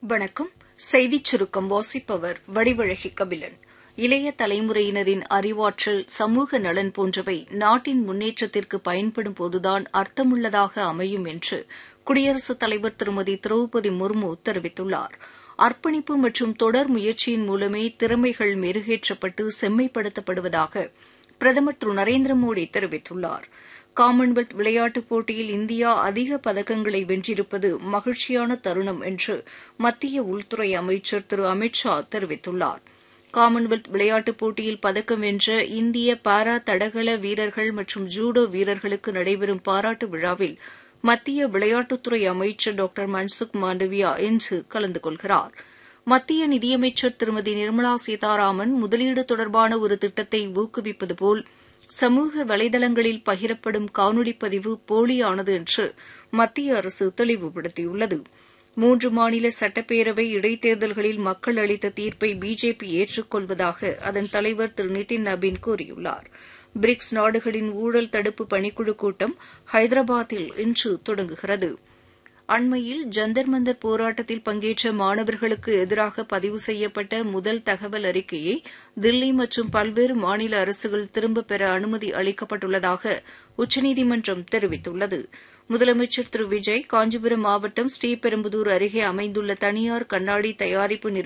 வணக்கம் செய்திச் சுருக்கம் வாசிப்பவர் வடிவழகி கபிலன் இளைய தலைமுறையினரின் அறிவாற்றல் சமூக நலன் போன்றவை நாட்டின் முன்னேற்றத்திற்கு பயன்படும்போதுதான் அர்த்தமுள்ளதாக அமையும் என்று குடியரசுத் தலைவர் திருமதி திரௌபதி முர்மு தெரிவித்துள்ளார் அர்ப்பணிப்பு மற்றும் தொடர் முயற்சியின் மூலமே திறமைகள் மெருகேற்றப்பட்டு செம்மைப்படுத்தப்படுவதாக பிரதமர் திரு நரேந்திர மோடி தெரிவித்துள்ளார் காமன்வெல்த் விளையாட்டுப் போட்டியில் இந்தியா அதிக பதக்கங்களை வென்றிருப்பது மகிழ்ச்சியான தருணம் என்று மத்திய உள்துறை அமைச்சர் திரு அமித் ஷா தெரிவித்துள்ளார் காமன்வெல்த் விளையாட்டுப் போட்டியில் பதக்கம் வென்ற இந்திய பாரா தடகள வீரர்கள் மற்றும் ஜூடோ வீரர்களுக்கு நடைபெறும் பாராட்டு விழாவில் மத்திய விளையாட்டுத்துறை அமைச்சர் டாக்டர் மன்சுக் மாண்டவியா இன்று கலந்து கொள்கிறார் மத்திய நிதியமைச்சர் திருமதி நிர்மலா சீதாராமன் முதலீடு தொடர்பான ஒரு திட்டத்தை ஊக்குவிப்பது போல் சமூக வலைதளங்களில் பகிரப்படும் காணொலி பதிவு போலியானது என்று மத்திய அரசு தெளிவுபடுத்தியுள்ளது மூன்று மாநில சட்டப்பேரவை இடைத்தேர்தல்களில் மக்கள் அளித்த தீர்ப்பை பிஜேபி ஏற்றுக்கொள்வதாக அதன் தலைவர் திரு நிதின் நபீன் கூறியுள்ளார் பிரிக்ஸ் நாடுகளின் ஊழல் தடுப்பு பணிக்குழு கூட்டம் ஹைதராபாத்தில் இன்று தொடங்குகிறது அண்மையில் ஜந்தர் மந்தர் போராட்டத்தில் பங்கேற்ற மாணவர்களுக்கு எதிராக பதிவு செய்யப்பட்ட முதல் தகவல் அறிக்கையை தில்லி மற்றும் பல்வேறு மாநில அரசுகள் திரும்பப் பெற அனுமதி அளிக்கப்பட்டுள்ளதாக உச்சநீதிமன்றம் தெரிவித்துள்ளது முதலமைச்சர் திரு விஜய் காஞ்சிபுரம் மாவட்டம் ஸ்ரீபெரும்புதூர் அருகே அமைந்துள்ள தனியார் கண்ணாடி தயாரிப்பு